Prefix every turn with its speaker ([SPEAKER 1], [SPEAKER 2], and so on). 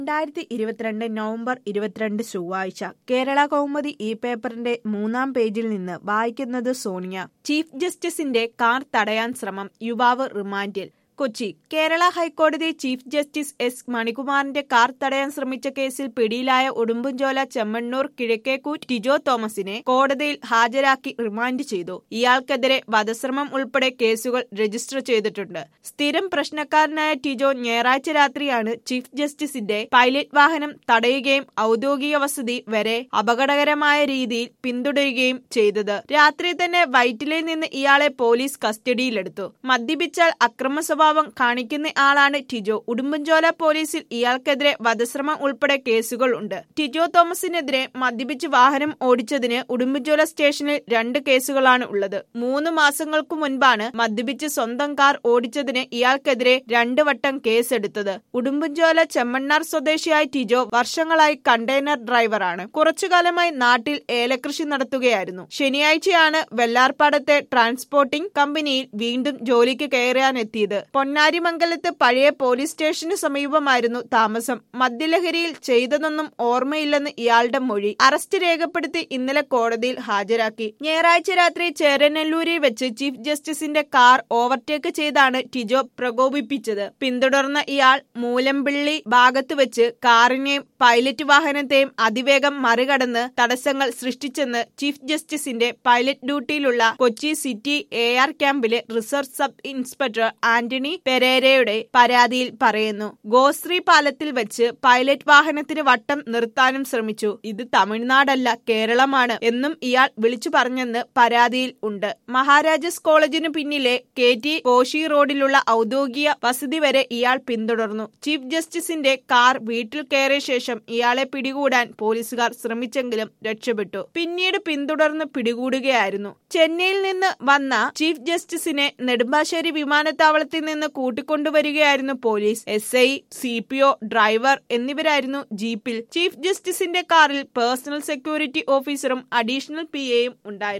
[SPEAKER 1] രണ്ടായിരത്തി ഇരുപത്തിരണ്ട് നവംബർ ഇരുപത്തിരണ്ട് ചൊവ്വാഴ്ച കേരള കൗമുദി ഈ പേപ്പറിന്റെ മൂന്നാം പേജിൽ നിന്ന് വായിക്കുന്നത് സോണിയ ചീഫ് ജസ്റ്റിസിന്റെ കാർ തടയാൻ ശ്രമം യുവാവ് റിമാൻഡിൽ കൊച്ചി കേരള ഹൈക്കോടതി ചീഫ് ജസ്റ്റിസ് എസ് മണികുമാറിന്റെ കാർ തടയാൻ ശ്രമിച്ച കേസിൽ പിടിയിലായ ഉടുമ്പൻചോല ചെമ്മണ്ണൂർ കിഴക്കേക്കൂറ്റ് ടിജോ തോമസിനെ കോടതിയിൽ ഹാജരാക്കി റിമാൻഡ് ചെയ്തു ഇയാൾക്കെതിരെ വധശ്രമം ഉൾപ്പെടെ കേസുകൾ രജിസ്റ്റർ ചെയ്തിട്ടുണ്ട് സ്ഥിരം പ്രശ്നക്കാരനായ ടിജോ ഞായറാഴ്ച രാത്രിയാണ് ചീഫ് ജസ്റ്റിസിന്റെ പൈലറ്റ് വാഹനം തടയുകയും ഔദ്യോഗിക വസതി വരെ അപകടകരമായ രീതിയിൽ പിന്തുടരുകയും ചെയ്തത് രാത്രി തന്നെ വൈറ്റിലിൽ നിന്ന് ഇയാളെ പോലീസ് കസ്റ്റഡിയിലെടുത്തു മദ്യപിച്ചാൽ അക്രമ സ്വഭാവം കാണിക്കുന്ന ആളാണ് ടിജോ ഉടുമ്പൻചോല പോലീസിൽ ഇയാൾക്കെതിരെ വധശ്രമം ഉൾപ്പെടെ കേസുകൾ ഉണ്ട് ടിജോ തോമസിനെതിരെ മദ്യപിച്ച് വാഹനം ഓടിച്ചതിന് ഉടുമ്പൻചോല സ്റ്റേഷനിൽ രണ്ട് കേസുകളാണ് ഉള്ളത് മൂന്ന് മാസങ്ങൾക്കു മുൻപാണ് മദ്യപിച്ച് സ്വന്തം കാർ ഓടിച്ചതിന് ഇയാൾക്കെതിരെ രണ്ട് വട്ടം കേസെടുത്തത് ഉടുമ്പൻചോല ചെമ്മണ്ണാർ സ്വദേശിയായ ടിജോ വർഷങ്ങളായി കണ്ടെയ്നർ ഡ്രൈവറാണ് കുറച്ചുകാലമായി നാട്ടിൽ ഏലകൃഷി നടത്തുകയായിരുന്നു ശനിയാഴ്ചയാണ് വെള്ളാർപ്പാടത്തെ ട്രാൻസ്പോർട്ടിംഗ് കമ്പനിയിൽ വീണ്ടും ജോലിക്ക് കയറാനെത്തിയത് പൊന്നാരിമംഗലത്ത് പഴയ പോലീസ് സ്റ്റേഷന് സമീപമായിരുന്നു താമസം മദ്യലഹരിയിൽ ചെയ്തതൊന്നും ഓർമ്മയില്ലെന്ന് ഇയാളുടെ മൊഴി അറസ്റ്റ് രേഖപ്പെടുത്തി ഇന്നലെ കോടതിയിൽ ഹാജരാക്കി ഞായറാഴ്ച രാത്രി ചേരനെല്ലൂരിൽ വെച്ച് ചീഫ് ജസ്റ്റിസിന്റെ കാർ ഓവർടേക്ക് ചെയ്താണ് ടിജോ പ്രകോപിപ്പിച്ചത് പിന്തുടർന്ന ഇയാൾ മൂലമ്പിള്ളി ഭാഗത്ത് വെച്ച് കാറിനെയും പൈലറ്റ് വാഹനത്തെയും അതിവേഗം മറികടന്ന് തടസ്സങ്ങൾ സൃഷ്ടിച്ചെന്ന് ചീഫ് ജസ്റ്റിസിന്റെ പൈലറ്റ് ഡ്യൂട്ടിയിലുള്ള കൊച്ചി സിറ്റി എ ആർ ക്യാമ്പിലെ research sub inspector Antony Pereira പരാതിയിൽ പറയുന്നു ഗോശ്രീ പാലത്തിൽ വെച്ച് പൈലറ്റ് വാഹനത്തിന് വട്ടം നിർത്താനും ശ്രമിച്ചു ഇത് തമിഴ്നാടല്ല കേരളമാണ് എന്നും ഇയാൾ വിളിച്ചു പറഞ്ഞെന്ന് പരാതിയിൽ ഉണ്ട് മഹാരാജാസ് കോളേജിനു പിന്നിലെ കെ ടി കോശി റോഡിലുള്ള ഔദ്യോഗിക വസതി വരെ ഇയാൾ പിന്തുടർന്നു ചീഫ് ജസ്റ്റിസിന്റെ കാർ വീട്ടിൽ കയറിയ ശേഷം ഇയാളെ പിടികൂടാൻ പോലീസുകാർ ശ്രമിച്ചെങ്കിലും രക്ഷപ്പെട്ടു പിന്നീട് പിന്തുടർന്ന് പിടികൂടുകയായിരുന്നു ചെന്നൈയിൽ നിന്ന് വന്ന ചീഫ് ജസ്റ്റിസിനെ നെടുമ്പാശ്ശേരി വിമാനത്താവളത്തിൽ നിന്ന് കൂട്ടിക്കൊണ്ടുവരികയായിരുന്നു police S I C P O driver എന്നിവരായിരുന്നു ജീപ്പിൽ ചീഫ് ജസ്റ്റിസിന്റെ കാറിൽ പേഴ്സണൽ സെക്യൂരിറ്റി ഓഫീസറും അഡീഷണൽ പി എയും ഉണ്ടായിരുന്നു